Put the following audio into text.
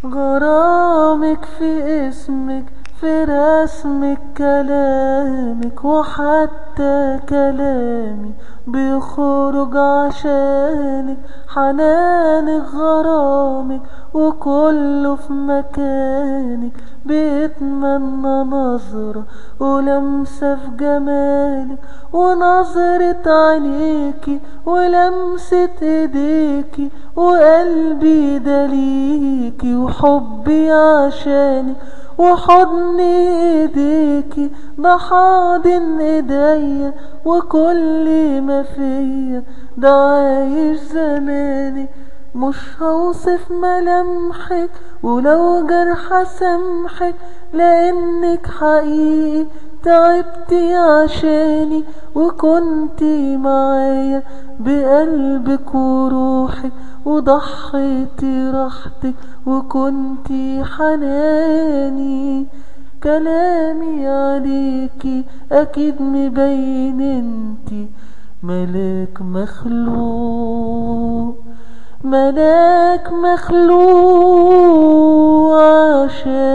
غرامك في اسمك في رسمك كلامك وحتى كلامي بيخرج عشانك حنانك غرامك وكله في مكانك بيتمنى نظرة ولمسة في جمالك ونظرة عينيكي ولمسة ايديكي وقلبي دليكي وحبي عشانك وحضن ايديكي ده حاضن ايديا وكل ما فيا ده عايش زماني مش هوصف ملامحك ولو جرح سامحك لانك حقيقي تعبتي عشاني وكنتي معايا بقلبك وروحك وضحيتي راحتك وكنتي حناني كلامي عليكي اكيد مبين انتي ملاك مخلوق ملاك مخلوق عشان